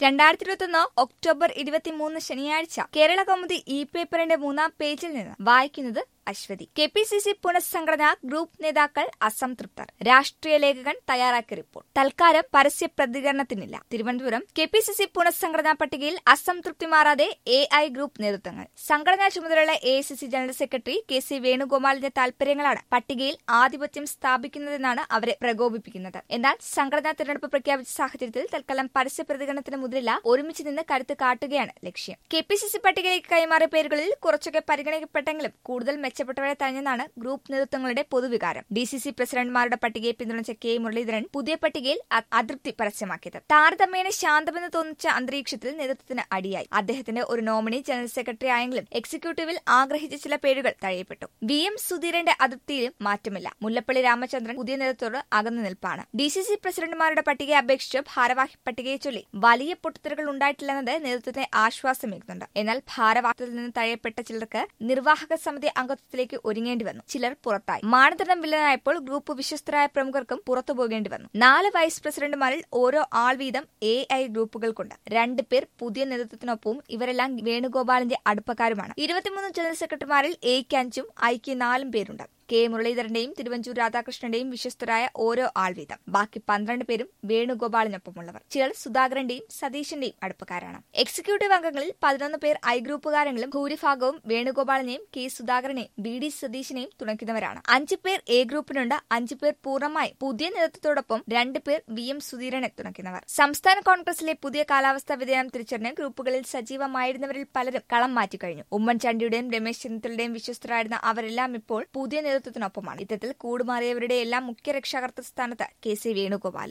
രണ്ടായിരത്തി ഇരുപത്തൊന്ന് ഒക്ടോബർ ഇരുപത്തിമൂന്ന് ശനിയാഴ്ച കേരള കൗമുദി ഇ പേപ്പറിന്റെ മൂന്നാം പേജിൽ നിന്ന് വായിക്കുന്നത് Aswathi K P C C പുനഃസംഘടന ഗ്രൂപ്പ് നേതാക്കൾ അസംതൃപ്തർ രാഷ്ട്രീയ ലേഖകൻ തയ്യാറാക്കിയ റിപ്പോർട്ട് തൽക്കാലം പരസ്യ പ്രതികരണത്തിനില്ല Thiruvananthapuram K P C C പുനഃസംഘടനാ പട്ടികയിൽ അസംതൃപ്തി മാറാതെ എ ഐ ഗ്രൂപ്പ് നേതൃത്വങ്ങൾ സംഘടനാ ചുമതലയുള്ള A I C C general secretary K C വേണുഗോപാലിന്റെ താൽപര്യങ്ങളാണ് പട്ടികയിൽ ആധിപത്യം സ്ഥാപിക്കുന്നതെന്നാണ് അവരെ പ്രകോപിപ്പിക്കുന്നത് എന്നാൽ സംഘടനാ തിരഞ്ഞെടുപ്പ് പ്രഖ്യാപിച്ച സാഹചര്യത്തിൽ തൽക്കാലം പരസ്യ പ്രതികരണത്തിന് മുതിരില്ല ഒരുമിച്ച് നിന്ന് കരുത്ത് കാട്ടുകയാണ് ലക്ഷ്യം കെ പി സി സി പട്ടികയിലേക്ക് കൈമാറിയ പേരുകളിൽ കുറച്ചൊക്കെ പരിഗണിക്കപ്പെട്ടെങ്കിലും കൂടുതൽ മെച്ചപ്പെട്ടവരെ തഴഞ്ഞതാണ് ഗ്രൂപ്പ് നേതൃത്വങ്ങളുടെ പൊതുവികാരം ഡി സി സി പ്രസിഡന്റുമാരുടെ പട്ടികയെ പിന്തുണച്ച കെ മുരളീധരൻ പുതിയ പട്ടികയിൽ അ- അതൃപ്തി പരസ്യമാക്കിയത് താരതമ്യേന ശാന്തമെന്ന് തോന്നിച്ച അന്തരീക്ഷത്തിൽ നേതൃത്വത്തിന് അടിയായി അദ്ദേഹത്തിന്റെ ഒരു നോമിനി ജനറൽ സെക്രട്ടറി ആയെങ്കിലും എക്സിക്യൂട്ടീവിൽ ആഗ്രഹിച്ച ചില പേരുകൾ തഴയപ്പെട്ടു വി എം സുധീരന്റെ അതൃപ്തിയിലും മാറ്റമില്ല മുല്ലപ്പള്ളി രാമചന്ദ്രൻ പുതിയ നേതൃത്വത്തോട് അകന്നു നിൽപ്പാണ് ഡി സി സി പ്രസിഡന്റുമാരുടെ പട്ടികയെ അപേക്ഷിച്ച് ഭാരവാഹി പട്ടികയെ ചൊല്ലി വലിയ പൊട്ടിത്തെറികൾ ഉണ്ടായിട്ടില്ലെന്നത് നേതൃത്വത്തെ ആശ്വാസമേകുന്നുണ്ട് എന്നാൽ ഭാരവാഹത്തിൽ നിന്ന് തഴയപ്പെട്ട ചിലർക്ക് നിർവാഹക സമിതി അംഗത്വത്തിലേക്ക് ഒരുങ്ങേണ്ടി വന്നു ചിലർ പുറത്തായി മാനദണ്ഡം വില്ലനായപ്പോൾ ഗ്രൂപ്പ് വിശ്വസ്തരായ പ്രമുഖർക്കും പുറത്തു പോകേണ്ടി വന്നു നാല് വൈസ് പ്രസിഡന്റുമാരിൽ ഓരോ ആൾ വീതം എ ഐ ഗ്രൂപ്പുകൾക്കുണ്ട് രണ്ട് പേർ പുതിയ നേതൃത്വത്തിനൊപ്പവും ഇവരെല്ലാം വേണുഗോപാലിന്റെ അടുപ്പക്കാരുമാണ് ഇരുപത്തിമൂന്ന് ജനറൽ സെക്രട്ടറിമാരിൽ എയ്ക്ക് അഞ്ചും ഐക്ക് നാലും പേരുണ്ട് കെ മുരളീധരന്റെയും തിരുവഞ്ചൂർ രാധാകൃഷ്ണന്റെയും വിശ്വസ്തരായ ഓരോ ആൾ വീതം ബാക്കി പന്ത്രണ്ട് പേരും വേണുഗോപാലിനൊപ്പമുള്ളവർ ചിലർ സുധാകരന്റെയും സതീശന്റെയും അടുപ്പക്കാരാണ് എക്സിക്യൂട്ടീവ് അംഗങ്ങളിൽ പതിനൊന്ന് പേർ ഐ ഗ്രൂപ്പുകാരെങ്കിലും ഭൂരിഭാഗവും വേണുഗോപാലിനെയും കെ സുധാകരനെയും ബി ഡി സതീശനെയും തുണയ്ക്കുന്നവരാണ് അഞ്ചു പേർ എ ഗ്രൂപ്പിനുണ്ട് അഞ്ചു പേർ പൂർണ്ണമായി പുതിയ നേതൃത്വത്തോടൊപ്പം രണ്ട് പേർ വി എം സുധീരനെ തുണയ്ക്കുന്നവർ സംസ്ഥാന കോൺഗ്രസിലെ പുതിയ കാലാവസ്ഥാ വ്യതിയാനം തിരിച്ചറിഞ്ഞ് ഗ്രൂപ്പുകളിൽ സജീവമായിരുന്നവരിൽ പലരും കളം മാറ്റിക്കഴിഞ്ഞു ഉമ്മൻചാണ്ടിയുടെയും രമേശ് ചെന്നിത്തലയുടെയും വിശ്വസ്തരായിരുന്ന അവരെല്ലാം ഇപ്പോൾ പുതിയ നേതൃത്വത്തിനൊപ്പമാണ് ഇത്തരത്തിൽ കൂടുമാറിയവരുടെ എല്ലാം മുഖ്യ രക്ഷാകർത്തൃ സ്ഥാനത്ത് കെ സി വേണുഗോപാലും